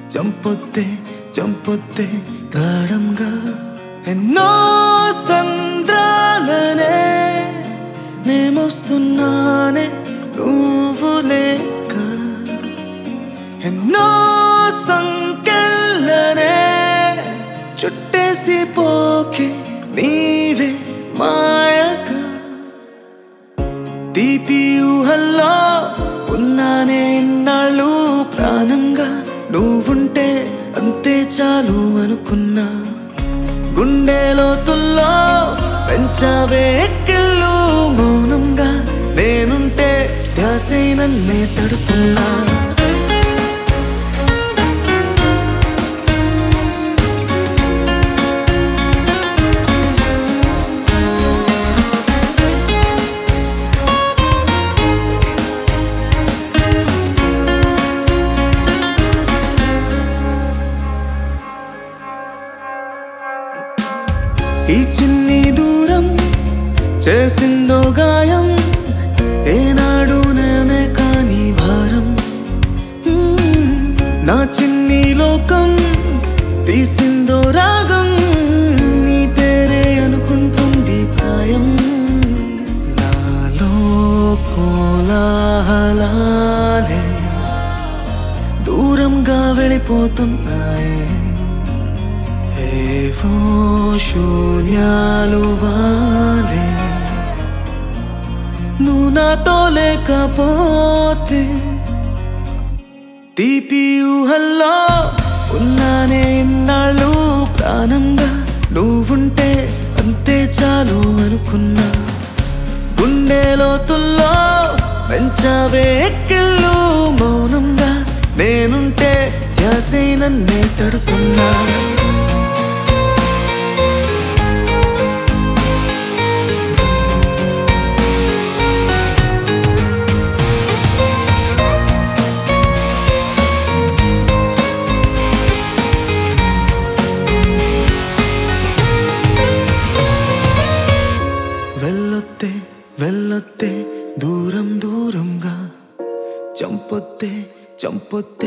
చంపొద్దే చంపొద్దే గాఢంగా ఎన్నో సంద్రాలనే నేమొస్తున్నానే నువ్వు లేక ఎన్నో సంకెళ్ళనే చుట్టేసి పోకే నీవే మాయగా తీపి ఊహల్లో ఉన్నానే ఇన్నాళ్ళు ప్రాణంగా నువ్వుంటే అంతే చాలు అనుకున్నా గుండె లోతుల్లో పెంచావే ఎక్కిళ్ళు మౌనంగా నేనుంటే ధ్యాసే నన్నే తడుతున్నా ఈ చిన్ని దూరం చేసిందో గాయం ఏనాడు నేమే కాని భారం మ్మ్. నా చిన్ని లోకం తీసిందో రాగం నీ పేరే అనుకుంటుంది ప్రాయం నాలో కోలాహలాలే దూరంగా వెళ్ళిపోతున్నాయే ఏవో శూన్యాలు వాలే నువ్వు నాతో లేకపోతే తీపి ఊహల్లో ఉన్నానే ఇన్నాళ్ళు ప్రాణంగా నువ్వుంటే అంతే చాలు అనుకున్నా గుండె లోతుల్లో పెంచావే ఎక్కిళ్ళు మౌనంగా నేనుంటే ధ్యాసే నన్నే తడుతున్నా వెళ్ళొత్తే వెళ్ళొత్తే దూరం దూరంగా చంపొత్తే చంపొత్తే